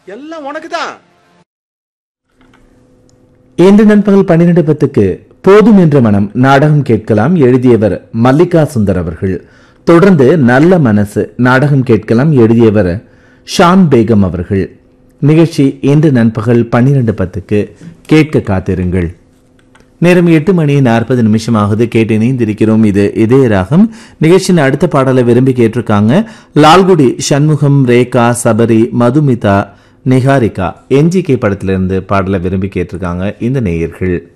எல்லாம் உனக்கு தான் இன்று நண்பகல் பன்னிரண்டு பத்துக்கு போதும் என்ற மனம் நாடகம் கேட்கலாம் எழுதியவர் மல்லிகா சுந்தர் அவர்கள் தொடர்ந்து நல்ல மனசு நாடகம் கேட்கலாம் எழுதியவர் ஷான் பேகம் அவர்கள் நிகழ்ச்சி இன்று நண்பகல் பன்னிரண்டு பத்துக்கு கேட்க காத்திருங்கள் நேரம் எட்டு மணி நாற்பது நிமிஷம் ஆகுது கேட்டு இணைந்திருக்கிறோம் இது இதய ராகம் நிகழ்ச்சியின் அடுத்த பாடலை விரும்பி கேட்டிருக்காங்க லால்குடி சண்முகம் ரேகா சபரி மதுமிதா நிகாரிகா என்ஜிகே படத்திலிருந்து பாடலை விரும்பி கேட்டிருக்காங்க இந்த நேயர்கள்